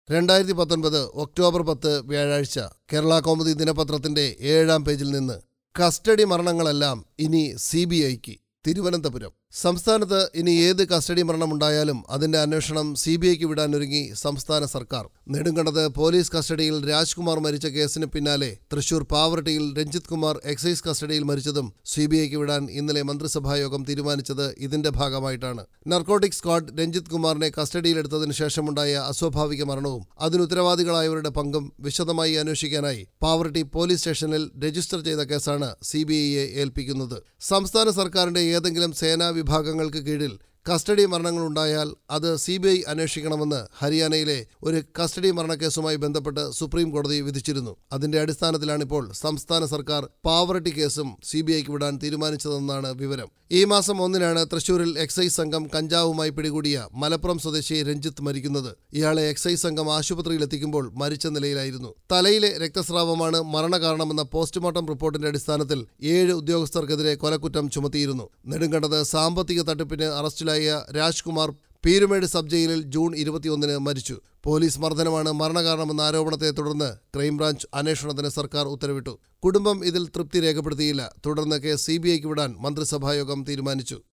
രണ്ടായിരത്തി പത്തൊൻപത് ഒക്ടോബർ പത്ത് വ്യാഴാഴ്ച കേരള കൗമുദി ദിനപത്രത്തിന്റെ ഏഴാം പേജിൽ നിന്ന് കസ്റ്റഡി മരണങ്ങളെല്ലാം ഇനി സി ബി ഐക്ക് തിരുവനന്തപുരം സംസ്ഥാനത്ത് ഇനി ഏത് കസ്റ്റഡി മരണമുണ്ടായാലും അതിന്റെ അന്വേഷണം സി ബി ഐക്ക് വിടാനൊരുങ്ങി സംസ്ഥാന സർക്കാർ നെടുങ്കണ്ടത്ത് പോലീസ് കസ്റ്റഡിയിൽ രാജ്കുമാർ മരിച്ച കേസിന് പിന്നാലെ തൃശൂർ പാവറട്ടിയിൽ രഞ്ജിത് കുമാർ എക്സൈസ് കസ്റ്റഡിയിൽ മരിച്ചതും സി ബി ഐക്ക് വിടാൻ ഇന്നലെ മന്ത്രിസഭായോഗം തീരുമാനിച്ചത് ഇതിന്റെ ഭാഗമായിട്ടാണ് നർക്കോട്ടിക് സ്ക്വാഡ് രഞ്ജിത് കുമാറിനെ കസ്റ്റഡിയിലെടുത്തതിനു ശേഷമുണ്ടായ അസ്വാഭാവിക മരണവും അതിനുത്തരവാദികളായവരുടെ പങ്കും വിശദമായി അന്വേഷിക്കാനായി പാവറട്ടി പോലീസ് സ്റ്റേഷനിൽ രജിസ്റ്റർ ചെയ്ത കേസാണ് സി ബി ഐയെ ഏൽപ്പിക്കുന്നത് സംസ്ഥാന സർക്കാരിന്റെ ഏതെങ്കിലും സേനാ വിഭാഗങ്ങൾക്ക് കീഴിൽ കസ്റ്റഡി മരണങ്ങളുണ്ടായാൽ അത് സി ബി ഐ അന്വേഷിക്കണമെന്ന് ഹരിയാനയിലെ ഒരു കസ്റ്റഡി മരണക്കേസുമായി ബന്ധപ്പെട്ട് സുപ്രീം കോടതി വിധിച്ചിരുന്നു അതിന്റെ അടിസ്ഥാനത്തിലാണിപ്പോൾ സംസ്ഥാന സർക്കാർ പാവറട്ടി കേസും സി ബി ഐക്ക് വിടാൻ തീരുമാനിച്ചതെന്നാണ് വിവരം ഈ മാസം ഒന്നിനാണ് തൃശൂരിൽ എക്സൈസ് സംഘം കഞ്ചാവുമായി പിടികൂടിയ മലപ്പുറം സ്വദേശി രഞ്ജിത്ത് മരിക്കുന്നത് ഇയാളെ എക്സൈസ് സംഘം ആശുപത്രിയിൽ എത്തിക്കുമ്പോൾ മരിച്ച നിലയിലായിരുന്നു തലയിലെ രക്തസ്രാവമാണ് മരണകാരണമെന്ന പോസ്റ്റ്മോർട്ടം റിപ്പോർട്ടിന്റെ അടിസ്ഥാനത്തിൽ ഏഴ് ഉദ്യോഗസ്ഥർക്കെതിരെ കൊലക്കുറ്റം ചുമത്തിയിരുന്നു നെടുങ്കണ്ടത്ത് സാമ്പത്തിക തട്ടിപ്പിന് അറസ്റ്റിലായ രാജ്കുമാർ പീരുമേട് സബ് ജയിലിൽ ജൂൺ ഇരുപത്തിയൊന്നിന് മരിച്ചു പോലീസ് മർദ്ദനമാണ് മരണകാരണമെന്ന ആരോപണത്തെ തുടർന്ന് ക്രൈംബ്രാഞ്ച് അന്വേഷണത്തിന് സർക്കാർ ഉത്തരവിട്ടു കുടുംബം ഇതിൽ തൃപ്തി രേഖപ്പെടുത്തിയില്ല തുടർന്ന് കേസ് സി ബി ഐക്ക് വിടാൻ മന്ത്രിസഭായോഗം തീരുമാനിച്ചു